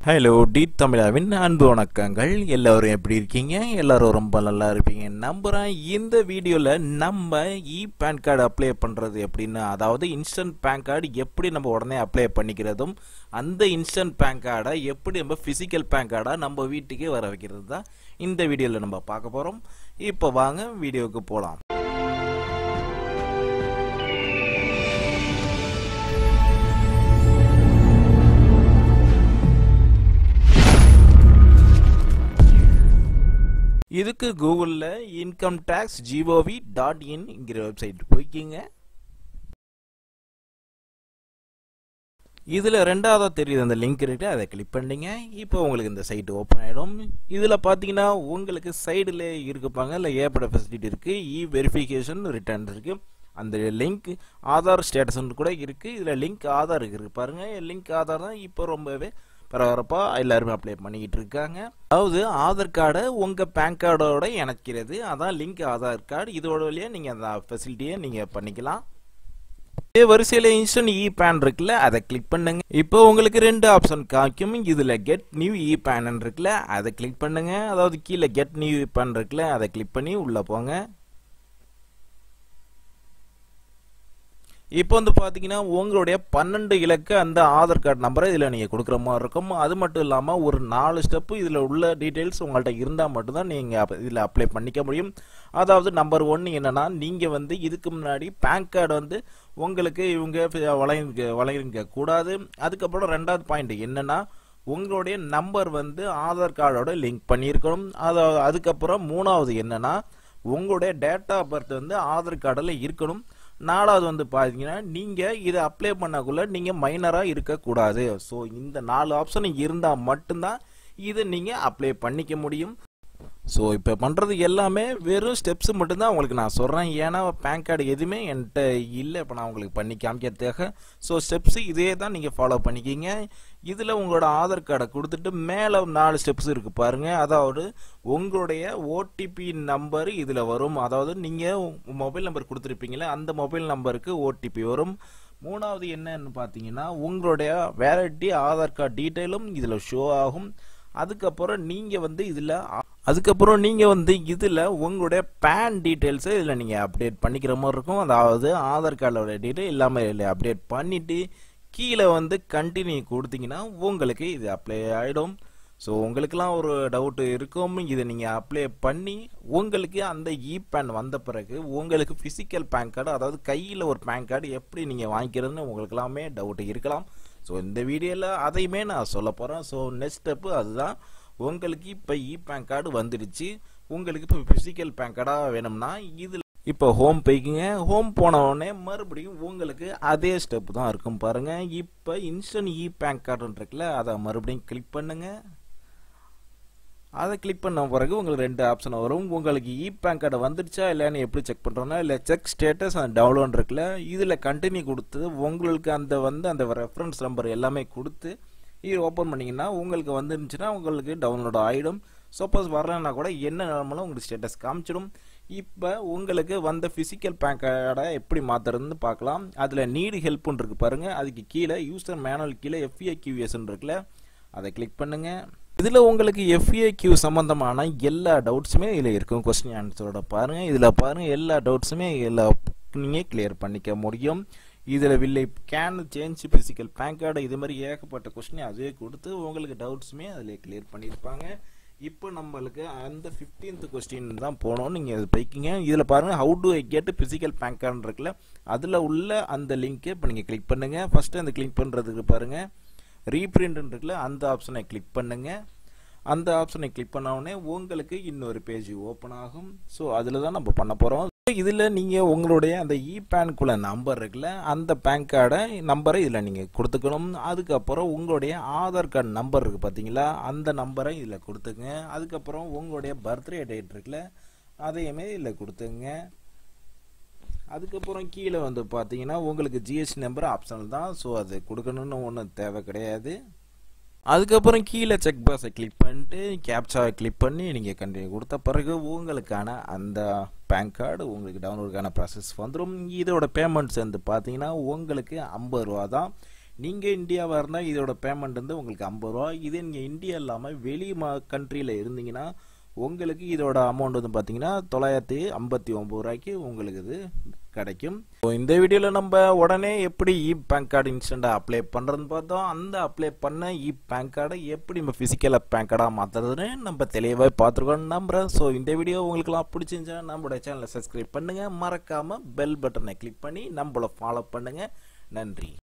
hello D தமிழாவின் அன்பு வணக்கங்கள் எல்லோரும் எப்படி இருக்கீங்க எல்லாரும் ரொம்ப நல்லா இருப்பீங்க நம்புகிறேன் இந்த வீடியோவில் நம்ம இ பேன் கார்டு அப்ளை பண்ணுறது எப்படின்னு அதாவது இன்ஸ்டன்ட் பேன் கார்டு எப்படி நம்ம உடனே அப்ளை பண்ணிக்கிறதும் அந்த இன்ஸ்டன்ட் பேன் கார்டை எப்படி நம்ம ஃபிசிக்கல் பேன் கார்டாக நம்ம வீட்டுக்கே வர வைக்கிறது தான் இந்த வீடியோவில் நம்ம பார்க்க போகிறோம் இப்போ வாங்க வீடியோவுக்கு போகலாம் இதுக்கு கூகுளில் இன்கம் டேக்ஸ் ஜிஓவி டாட் இன்ங்கிற வெப்சைட் போய்க்கிங்க இதில் ரெண்டாவதாக தெரியுது அந்த லிங்க் இருக்கு அதை கிளிக் பண்ணிங்க இப்போ உங்களுக்கு இந்த சைட் ஓப்பன் ஆகிடும் இதில் பார்த்தீங்கன்னா உங்களுக்கு சைடில் இருக்குப்பாங்க இல்லை ஏற்பட ஃபெசிலிட்டி இருக்குது இ வெரிஃபிகேஷன் ரிட்டர்ன் இருக்குது அந்த லிங்க் ஆதார் ஸ்டேட்டஸ் கூட இருக்குது இதில் லிங்க் ஆதார் இருக்குது பாருங்கள் லிங்க் ஆதார் தான் இப்போ ரொம்பவே பரபரப்பாக எல்லாருமே அப்ளை பண்ணிக்கிட்டு இருக்காங்க அதாவது ஆதார் கார்டை உங்கள் பேன் கார்டோட இணைக்கிறது அதான் லிங்க் ஆதார் கார்டு இதோட வழியாக நீங்கள் அந்த ஃபெசிலிட்டியை நீங்கள் பண்ணிக்கலாம் இதே வரிசையில் இன்ஸ்டன்ட் இ பேன் இருக்குல்ல அதை கிளிக் பண்ணுங்க இப்போ உங்களுக்கு ரெண்டு ஆப்ஷன் காமிக்கும் இதில் கெட் நியூ இ பேன் இருக்குல்ல அதை கிளிக் பண்ணுங்க அதாவது கீழே கெட் நியூ இ பேன் இருக்குல்ல அதை கிளிக் பண்ணி உள்ளே போங்க இப்போ வந்து பார்த்தீங்கன்னா உங்களுடைய பன்னெண்டு இலக்க அந்த ஆதார் கார்டு நம்பரை இதில் நீங்கள் கொடுக்குற மாதிரி இருக்கும் அது மட்டும் இல்லாமல் ஒரு நாலு ஸ்டெப்பு இதில் உள்ள டீட்டெயில்ஸ் உங்கள்கிட்ட இருந்தால் மட்டும்தான் நீங்கள் இதில் அப்ளை பண்ணிக்க முடியும் அதாவது நம்பர் ஒன்று என்னென்னா நீங்கள் வந்து இதுக்கு முன்னாடி பேன் கார்டு வந்து உங்களுக்கு இவங்க வழங்க வழங்கிருக்க கூடாது அதுக்கப்புறம் ரெண்டாவது பாயிண்ட் என்னென்னா உங்களுடைய நம்பர் வந்து ஆதார் கார்டோட லிங்க் பண்ணியிருக்கணும் அது அதுக்கப்புறம் மூணாவது என்னென்னா உங்களுடைய டேட் ஆஃப் பர்த் வந்து ஆதார் கார்டில் இருக்கணும் நாலாவது வந்து பார்த்தீங்கன்னா நீங்கள் இதை அப்ளை பண்ணக்குள்ள நீங்கள் மைனராக இருக்கக்கூடாது ஸோ இந்த நாலு ஆப்ஷன் இருந்தால் மட்டும்தான் இதை நீங்கள் அப்ளை பண்ணிக்க முடியும் ஸோ இப்போ பண்ணுறது எல்லாமே வெறும் ஸ்டெப்ஸ் மட்டும்தான் உங்களுக்கு நான் சொல்கிறேன் ஏன்னா பேன் கார்டு எதுவுமே என்கிட்ட இல்லை இப்போ நான் உங்களுக்கு பண்ணி காமிக்கிறதுக்காக ஸோ ஸ்டெப்ஸு இதே தான் நீங்கள் ஃபாலோ பண்ணிக்கிங்க இதில் உங்களோட ஆதார் கார்டை கொடுத்துட்டு மேலே நாலு ஸ்டெப்ஸ் இருக்குது பாருங்கள் அதாவது உங்களுடைய ஓடிபி நம்பர் இதில் வரும் அதாவது நீங்கள் மொபைல் நம்பர் கொடுத்துருப்பீங்களே அந்த மொபைல் நம்பருக்கு ஓடிபி வரும் மூணாவது என்னன்னு பார்த்தீங்கன்னா உங்களுடைய வேலிட்டி ஆதார் கார்டு டீட்டெயிலும் இதில் ஷோ ஆகும் அதுக்கப்புறம் நீங்கள் வந்து இதில் அதுக்கப்புறம் நீங்கள் வந்து இதில் உங்களுடைய பேன் டீட்டெயில்ஸை இதில் நீங்கள் அப்டேட் பண்ணிக்கிற மாதிரி இருக்கும் அதாவது ஆதார் கார்டோட டீட்டெயில் எல்லாமே இதில் அப்டேட் பண்ணிவிட்டு கீழே வந்து கண்டினியூ கொடுத்தீங்கன்னா உங்களுக்கு இது அப்ளை ஆகிடும் ஸோ உங்களுக்கெல்லாம் ஒரு டவுட்டு இருக்கும் இதை நீங்கள் அப்ளை பண்ணி உங்களுக்கு அந்த இ பேன் வந்த பிறகு உங்களுக்கு ஃபிசிக்கல் பேன் கார்டு அதாவது கையில் ஒரு பேன் கார்டு எப்படி நீங்கள் வாங்கிக்கிறதுன்னு உங்களுக்கு எல்லாமே டவுட்டு இருக்கலாம் ஸோ இந்த வீடியோவில் அதையுமே நான் சொல்ல போகிறேன் ஸோ நெக்ஸ்ட் ஸ்டெப்பு அதுதான் உங்களுக்கு இப்போ இ பேன் கார்டு வந்துடுச்சு உங்களுக்கு இப்போ ஃபிசிக்கல் பேன் கார்டாக வேணும்னா இதில் இப்போ ஹோம் போய்க்குங்க ஹோம் போன உடனே மறுபடியும் உங்களுக்கு அதே ஸ்டெப் தான் இருக்கும் பாருங்கள் இப்போ இன்ஸ்டன்ட் இ பேன் கார்டுன்னு இருக்குல்ல அதை மறுபடியும் கிளிக் பண்ணுங்கள் அதை கிளிக் பண்ண பிறகு உங்களுக்கு ரெண்டு ஆப்ஷன் வரும் உங்களுக்கு இ பேன் கார்டு வந்துடுச்சா இல்லைன்னு எப்படி செக் பண்ணுறோன்னா இல்லை செக் ஸ்டேட்டஸ் அந்த டவுன்லோட் இருக்குல்ல இதில் கண்டினியூ கொடுத்து உங்களுக்கு அந்த வந்து அந்த ரெஃபரன்ஸ் நம்பர் எல்லாமே கொடுத்து இது ஓப்பன் பண்ணிங்கன்னா உங்களுக்கு வந்துருந்துச்சுன்னா உங்களுக்கு டவுன்லோட் ஆகிடும் சப்போஸ் வரலன்னா கூட என்ன நிலமெல்லாம் உங்களுக்கு ஸ்டேட்டஸ் காமிச்சிடும் இப்போ உங்களுக்கு வந்த ஃபிசிக்கல் பேன் கார்டை எப்படி மாற்றுறதுன்னு பார்க்கலாம் அதில் நீடு ஹெல்ப்னு இருக்குது பாருங்கள் அதுக்கு கீழே யூசர் மேனுவல் கீழே எஃப்ஏ கியூஎஸ்ன்னு இருக்குல்ல அதை கிளிக் பண்ணுங்கள் இதில் உங்களுக்கு எஃப்ஏ கியூ சம்மந்தமான எல்லா டவுட்ஸுமே இதில் இருக்கும் கொஸ்டின் ஆன்சரோட பாருங்கள் இதில் பாருங்கள் எல்லா டவுட்ஸுமே எல்லா நீங்கள் கிளியர் பண்ணிக்க முடியும் இதில் வில்லை can change physical PAN card இது மாதிரி ஏகப்பட்ட கொஸ்டின் அதே கொடுத்து உங்களுக்கு டவுட்ஸுமே அதில் கிளியர் பண்ணியிருப்பாங்க இப்போ நம்மளுக்கு அந்த ஃபிஃப்டீன்த் கொஸ்டின் தான் போனோம் நீங்கள் அது போய்க்கிங்க இதில் பாருங்கள் how do I get physical PAN card இருக்குல்ல அதில் உள்ள அந்த லிங்க்கை இப்போ நீங்கள் கிளிக் பண்ணுங்கள் ஃபஸ்ட்டு அந்த கிளிக் பண்ணுறதுக்கு பாருங்கள் ரீப்ரிண்ட் இருக்குல்ல அந்த ஆப்ஷனை கிளிக் பண்ணுங்கள் அந்த ஆப்ஷனை கிளிக் பண்ண உடனே உங்களுக்கு இன்னொரு பேஜ் ஓப்பன் ஆகும் ஸோ அதில் தான் நம்ம பண்ண போகிறோம் இதில் நீங்கள் உங்களுடைய அந்த இ பேனுக்குள்ள நம்பர் இருக்குல்ல அந்த பேன் கார்டை நம்பரை இதில் நீங்கள் கொடுத்துக்கணும் அதுக்கப்புறம் உங்களுடைய ஆதார் கார்டு நம்பர் இருக்குது பார்த்தீங்களா அந்த நம்பரை இதில் கொடுத்துங்க அதுக்கப்புறம் உங்களுடைய பர்த்டே டேட் இருக்குல்ல அதையுமே இதில் கொடுத்துங்க அதுக்கப்புறம் கீழே வந்து பார்த்தீங்கன்னா உங்களுக்கு ஜிஎஸ்டி நம்பர் ஆப்ஷனல் தான் ஸோ அது கொடுக்கணும்னு ஒன்றும் தேவை கிடையாது அதுக்கப்புறம் கீழே செக் பாக்ஸை கிளிக் பண்ணிட்டு கேப்சாவை கிளிக் பண்ணி நீங்கள் கண்டினியூ கொடுத்த பிறகு உங்களுக்கான அந்த பேன் கார்டு உங்களுக்கு டவுன்லோடுக்கான ப்ராசஸ் வந்துடும் இதோட பேமெண்ட்ஸ் வந்து பார்த்தீங்கன்னா உங்களுக்கு ஐம்பது ரூபா தான் நீங்கள் இந்தியாவாக இருந்தால் இதோட பேமெண்ட் வந்து உங்களுக்கு ஐம்பது ரூபா இதே நீங்கள் இந்தியா இல்லாமல் வெளி மா கண்ட்ரியில் இருந்தீங்கன்னா உங்களுக்கு இதோட அமௌண்ட் வந்து பார்த்தீங்கன்னா தொள்ளாயிரத்தி ஐம்பத்தி ஒம்பது ரூபாய்க்கு உங்களுக்கு இது கிடைக்கும் ஸோ இந்த வீடியோவில் நம்ம உடனே எப்படி இ பேங்க் கார்டு இன்ஸ்டண்ட்டாக அப்ளை பண்ணுறதுன்னு பார்த்தோம் அந்த அப்ளை பண்ண இ பேங்க் கார்டை எப்படி நம்ம ஃபிசிக்கலாக பேங்க் கார்டாக மாற்றுறதுன்னு நம்ம தெளிவாக பார்த்துருக்கோம் நம்புகிறேன் ஸோ இந்த வீடியோ உங்களுக்குலாம் பிடிச்சிருந்துச்சா நம்மளோட சேனலை சப்ஸ்கிரைப் பண்ணுங்கள் மறக்காமல் பெல் பட்டனை கிளிக் பண்ணி நம்மளை ஃபாலோ பண்ணுங்கள் நன்றி